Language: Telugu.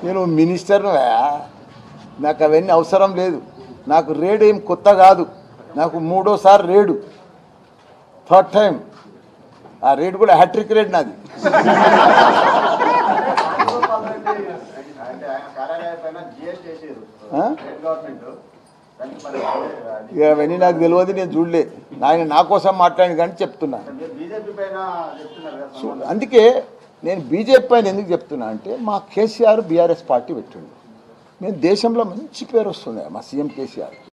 నేను మినిస్టర్ను నాకు అవన్నీ అవసరం లేదు నాకు రేడు ఏం కొత్త కాదు నాకు మూడోసారి రేడు థర్డ్ టైం ఆ రేడు కూడా హ్యాట్రిక్ రేడ్ నాది అంటే ఆయన కార్యాలయం పైన జిఎస్టీ వేసారు ఆ? స్టేట్ గవర్నమెంట్ దానికి మరి ఇక అవన్నీ నాకు తెలియదు నేను చూడలే ఆయన నా కోసం మాట్లాడింది కానీ చెప్తున్నా మీరు బీజేపీ పైన చెప్తున్నారు కదా చూ- అందుకే నేను బీజేపీ పైన ఎందుకు చెప్తున్నా అంటే మా కేసీఆర్ బీఆర్ఎస్ పార్టీ పెట్టిండు మేము దేశంలో మంచి పేరు వస్తుంది మా సీఎం కేసీఆర్